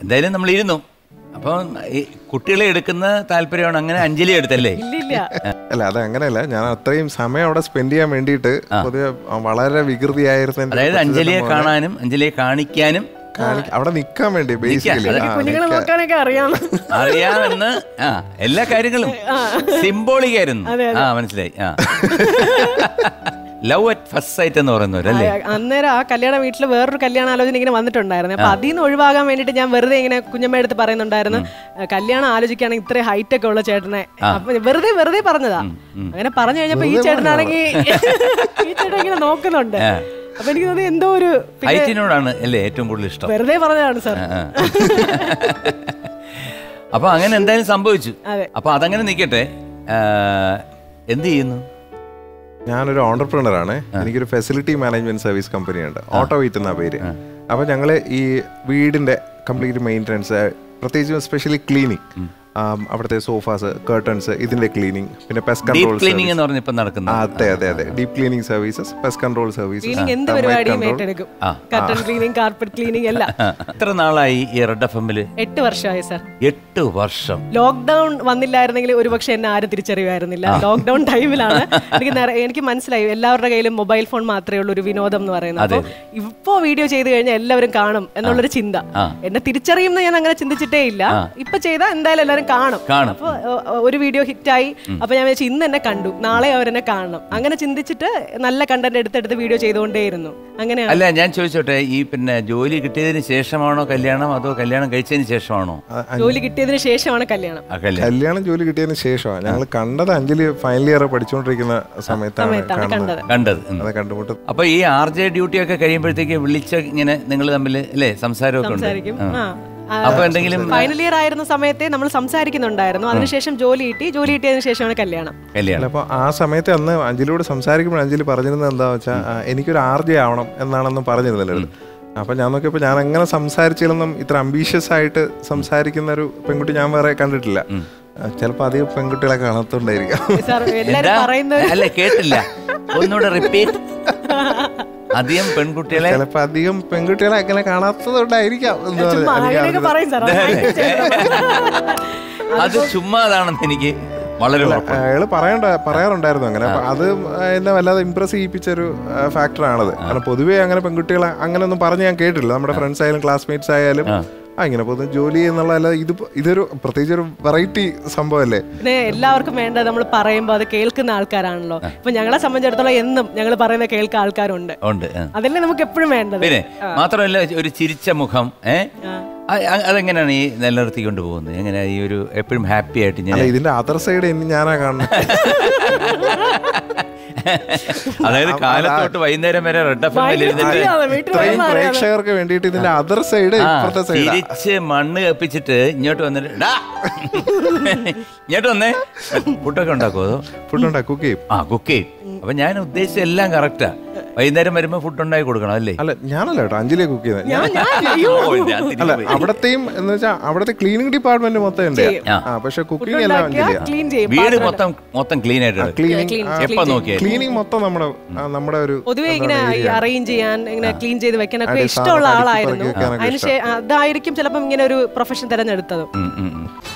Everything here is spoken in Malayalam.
എന്തായാലും നമ്മൾ ഇരുന്നു അപ്പം ഈ കുട്ടികളെ എടുക്കുന്ന താല്പര്യമാണ് അങ്ങനെ അഞ്ജലി എടുത്തല്ലേ ഇല്ലില്ല അല്ല അത് അങ്ങനെയല്ല ഞാൻ അത്രയും സമയം അവിടെ സ്പെൻഡ് ചെയ്യാൻ വേണ്ടിയിട്ട് പൊതുവെ വളരെ വികൃതിയായിരുന്നു എൻ്റെ അതായത് കൊച്ചിൻ്റെ അഞ്ജലിയെ മോനെ. കാണാനും അഞ്ജലിയെ കാണിക്കാനും കാണിക്ക- അവിടെ നിൽക്കാൻ വേണ്ടി ബേസിക്കലി അതെ. കുഞ്ഞുങ്ങളെ നോക്കാനൊക്കെ അറിയാം അറിയാമെന്ന് ആ എല്ലാ കാര്യങ്ങളും സിംബോളിക് ആയിരുന്നു ആ മനസ്സിലായി ആ ലവ് അറ്റ് ഫസ്റ്റ് സൈറ്റ് എന്ന് പറയുന്നവരല്ലേ ആ, അന്നേരം ആ കല്യാണ വീട്ടിൽ വേറൊരു കല്യാണ ആലോചന ഇങ്ങനെ വന്നിട്ടുണ്ടായിരുന്നു അപ്പൊ അതിൽ നിന്ന് ഒഴിവാകാൻ വേണ്ടിട്ട് ഞാൻ വെറുതെ ഇങ്ങനെ കുഞ്ഞമ്മ എടുത്ത് പറയുന്നുണ്ടായിരുന്നു "ആ, കല്യാണം ആലോചിക്കുകയാണെങ്കിൽ ഇത്രയും ഹൈറ്റ് ഒക്കെ ഉള്ള ചേട്ടനെ അപ്പൊ വെറുതെ വെറുതെ പറഞ്ഞതാ അങ്ങനെ പറഞ്ഞു കഴിഞ്ഞപ്പോ ഈ ചേട്ടനാണെങ്കിൽ ഈ ചേട്ടൻ ഇങ്ങനെ നോക്കുന്നുണ്ട് അപ്പൊ എനിക്ക് തോന്നി എന്തോ ഒരു പിന്നെ ഹൈറ്റിനോടാണ് അല്ലേ ഏറ്റവും കൂടുതൽ ഇഷ്ടം വെറുതെ പറഞ്ഞതാണ് സാർ ആ. അപ്പൊ അങ്ങനെ എന്തായാലും സംഭവിച്ചു അതെ. അപ്പൊ അതങ്ങനെ നിൽക്കട്ടെ ആ, എന്ത് ചെയ്യുന്നു ഞാനൊരു ഓണ്ടർപ്രണർ ആണ് എനിക്കൊരു ഫെസിലിറ്റി മാനേജ്മെന്റ് സർവീസ് കമ്പനി ഉണ്ട് ഓട്ടോ വീറ്റ് എന്നാ പേര് അപ്പൊ ഞങ്ങള് ഈ വീടിന്റെ കംപ്ലീറ്റ് മെയിൻ്റനൻസ് പ്രത്യേകിച്ച് സ്പെഷ്യലി ക്ലീനിങ് അവിടുത്തെ സോഫാസ് കേർട്ടൺസ് ഇതിന്റെ ക്ലീനിങ് പിന്നെ പെസ്റ്റ് ഡീപ് കൺട്രോൾ ക്ലീനിങ് എന്ന് പറഞ്ഞ ഇപ്പൊ നടക്കുന്നത് അതെ അതെ അതെ deep cleaning services pest control services cleaning എന്ത് പരിപാടിയും ഏറ്റെടുക്കും കർട്ടൻ ക്ലീനിങ് കാർപ്പറ്റ് ക്ലീനിങ് എല്ലാം എത്ര നാളായി ഈ റെഡ് എഫ് എമ്മില് എട്ട് വർഷമായി സാർ എട്ട് വർഷം ലോക്ക്ഡൌൺ വന്നില്ലായിരുന്നെങ്കിൽ ഒരുപക്ഷെ എന്നെ ആരും തിരിച്ചറിയുമായിരുന്നില്ല ലോക്ക്ഡൌൺ ടൈമിലാണ് എനിക്ക് നിറ- എനിക്ക് മനസ്സിലായി എല്ലാവരുടെ കയ്യിലും മൊബൈൽ ഫോൺ മാത്രമേ ഉള്ളൂ ഒരു വിനോദം എന്ന് പറയുന്നത് അപ്പോൾ ഇപ്പോ വീഡിയോ ചെയ്ത് കഴിഞ്ഞാൽ എല്ലാവരും കാണും എന്നുള്ളൊരു ചിന്ത എന്നെ തിരിച്ചറിയുമെന്ന് ഞാൻ അങ്ങനെ ചിന്തിച്ചിട്ടേ ഇല്ല ഇപ്പൊ ചെയ്താൽ എന്തായാലും എല്ലാവരും കാണും കാണും. അപ്പൊ ഏഹ്, ഒരു വീഡിയോ ഹിറ്റായി അപ്പൊ ഞാൻ വെച്ചു ഇന്ന് എന്നെ കണ്ടു നാളെ അവരെന്നെ കാണണം അങ്ങനെ ചിന്തിച്ചിട്ട് നല്ല കണ്ടന്റ് എടുത്തെടുത്ത് വീഡിയോ ചെയ്തുകൊണ്ടേയിരുന്നു അങ്ങനെയാണ് അല്ല ഞാൻ ചോദിച്ചോട്ടെ ഈ പിന്നെ ജോലി കിട്ടിയതിന് ശേഷമാണോ കല്യാണം അതോ കല്യാണം കഴിച്ചതിന് ശേഷമാണോ ജോലി കിട്ടിയതിന് ശേഷമാണ് കല്യാണം ആ കല്യാണം കല്യാണം ജോലി കിട്ടിയതിന് ശേഷമാണ് ഞങ്ങൾ കണ്ടത് അഞ്ജലി ഫൈനൽ ഇയർ പഠിച്ചുകൊണ്ടിരിക്കുന്ന സമയത്താണ് സമയത്താണ് കാണുന്നത് കണ്ടത് കണ്ടത് ഉം. അത് കണ്ടുമുട്ട് അപ്പൊ ഈ ആർ ജെ ഡ്യൂട്ടി ഒക്കെ കഴിയുമ്പോഴത്തേക്ക് വിളിച്ച ഇങ്ങനെ നിങ്ങൾ തമ്മിൽ അല്ലേ സംസാരമൊക്കെ ഉണ്ട് സംസാരിക്കും ആ. ആ അപ്പൊ എന്തെങ്കിലും ഫൈനൽ ഇയർ ആയിരുന്ന സമയത്തെ നമ്മൾ സംസാരിക്കുന്നുണ്ടായിരുന്നു അതിനുശേഷം ജോലി കിട്ടി ജോലി കിട്ടിയതിനു ശേഷമാണ് കല്യാണം കല്യാണം അപ്പൊ ആ സമയത്ത് അന്ന് അഞ്ജലിയോട് സംസാരിക്കുമ്പോൾ അഞ്ജലി പറഞ്ഞിരുന്നത് എന്താ വെച്ചാൽ എനിക്കൊരു ആർജെ ആവണം എന്നാണെന്ന് പറഞ്ഞിരുന്നല്ലോ അപ്പൊ ഞാൻ നോക്കിയപ്പോ ഞാൻ അങ്ങനെ സംസാരിച്ചില്ലെന്നും ഇത്ര അംബീഷ്യസ് ആയിട്ട് സംസാരിക്കുന്ന ഒരു പെൺകുട്ടി ഞാൻ വേറെ കണ്ടിട്ടില്ല ചിലപ്പോ അധികം പെൺകുട്ടികളെ കാണാത്തോണ്ടായിരിക്കാം സാർ എല്ലാരും എന്താ? പറയുന്നത് അല്ല കേട്ടില്ല ഒന്നുകൂടെ റിപ്പീറ്റ് അധികം പെൺകുട്ടികളെ ചിലപ്പോ അധികം പെൺകുട്ടികളെ അങ്ങനെ കാണാത്തതുകൊണ്ടായിരിക്കാം എന്താ ചുമ്മാ പറയാ, എനിക്ക് അങ്ങനെയൊക്കെ പറയും സാർ അത് ചുമ്മാതാണെന്ന് എനിക്ക് വളരെ ഉറപ്പാണ് അയാള് പറയണ്ട പറയാറുണ്ടായിരുന്നു അങ്ങനെ അപ്പൊ അത് എന്നെ വല്ലാതെ ഇംപ്രസ് ചെയ്യിപ്പിച്ച ഒരു ഫാക്ടർ ആണത് കാരണം പൊതുവേ അങ്ങനെ പെൺകുട്ടികളെ അങ്ങനെ ഒന്നും പറഞ്ഞ് ഞാൻ കേട്ടില്ല നമ്മുടെ ഫ്രണ്ട്സ് ആയാലും ക്ലാസ്മേറ്റ്സ് ആയാലും ആ ഇങ്ങനെ പൊതുവെ ജോലി എന്നുള്ള അല്ലാതെ ഇത് ഇതൊരു പ്രത്യേകിച്ച് ഒരു വെറൈറ്റി സംഭവമല്ലേ പിന്നെ എല്ലാവർക്കും വേണ്ടത് നമ്മൾ പറയുമ്പോൾ അത് കേൾക്കുന്ന ആൾക്കാരാണല്ലോ ഇപ്പൊ ഞങ്ങളെ സംബന്ധിച്ചിടത്തോളം എന്നും ഞങ്ങൾ പറയുന്ന കേൾക്കുന്ന ആൾക്കാരുണ്ട് ഉണ്ട് ആ. അതല്ലേ നമുക്ക് എപ്പോഴും വേണ്ടത് പിന്നെ മാത്രമല്ല ഒരു ചിരിച്ച മുഖം ഏ അ- അ- അതെങ്ങനെയാണ് ഈ നിലനിർത്തിക്കൊണ്ട് പോകുന്നത് എങ്ങനെയാ ഈ ഒരു എപ്പോഴും ഹാപ്പി ആയിട്ട് അല്ല ഇങ്ങനെ ഇതിന്റെ അതർ സൈഡ് ഇനി ഞാനാ കാണുന്നത് അതായത് കാലത്തോട്ട് വൈകുന്നേരം വരെ റെഡ് എഫ് എമ്മിൽ ഇരുന്നിട്ട് ചിരിയാണ്, വീട്ടിൽ ഇത്രയും വരുമ്പോ അറിയാതെ. പ്രേക്ഷകർക്ക് വേണ്ടിയിട്ട് ഇതിന്റെ അതർ സൈഡ് ആ, ഇപ്പുറത്തെ സൈഡ് ചിരിച്ച് മണ്ണ് കപ്പിച്ചിട്ട് ഇങ്ങോട്ട് വന്നിട്ട് "ഡാ." ഇങ്ങോട്ട് വന്നേ ഫുഡൊക്കെ ഉണ്ടാക്കുമോ അതോ ഫുഡ് ഉണ്ടാ കുക്ക് ചെയ്യും ആ കുക്ക് ചെയ്യും അപ്പൊ ഞാൻ ഉദ്ദേശിച്ച എല്ലാം കറക്റ്റാ വൈകുന്നേരം വരുമ്പോ ഫുഡ് ഉണ്ടാക്കി കൊടുക്കണം അല്ലേ അല്ല ഞാനല്ല കേട്ടോ അഞ്ജലിയെ കുക്ക് ചെയ്യുന്നത് ഞാൻ ഞാൻ അയ്യോ ഓ, ഞാൻ തിരിഞ്ഞു അല്ല പോയി. അവിടത്തെയും എന്ന് വെച്ചാൽ അവിടുത്തെ ക്ലീനിങ് ഡിപ്പാർട്ട്മെന്റ് മൊത്തം ഉണ്ട് ആ. ആ പക്ഷെ കുക്കിംഗ് എല്ലാം അഞ്ജലിയാ ക്ലീൻ ചെയ്യും വീട് മൊത്തം മൊത്തം ക്ലീൻ ആയിട്ട് കിടക്കും. ക്ലീനിങ് എപ്പോ നോക്കിയാലും ക്ലീനിങ് മൊത്തം നമ്മുടെ ആ, നമ്മുടെ ഒരു പൊതുവെ ഇങ്ങനെ അറേഞ്ച് ചെയ്യാൻ ഇങ്ങനെ ക്ലീൻ ചെയ്ത് വെക്കാനൊക്കെ അതെ, ഇഷ്ടമുള്ള സാധനം ആളായിരുന്നു അടുക്കി പെറുക്കി വെക്കാനൊക്കെ അതിന് ശേ- അതായിരിക്കും ചിലപ്പം ഇങ്ങനെ ഒരു പ്രൊഫഷൻ തിരഞ്ഞെടുത്തത് ഉം, ഉം, ഉം.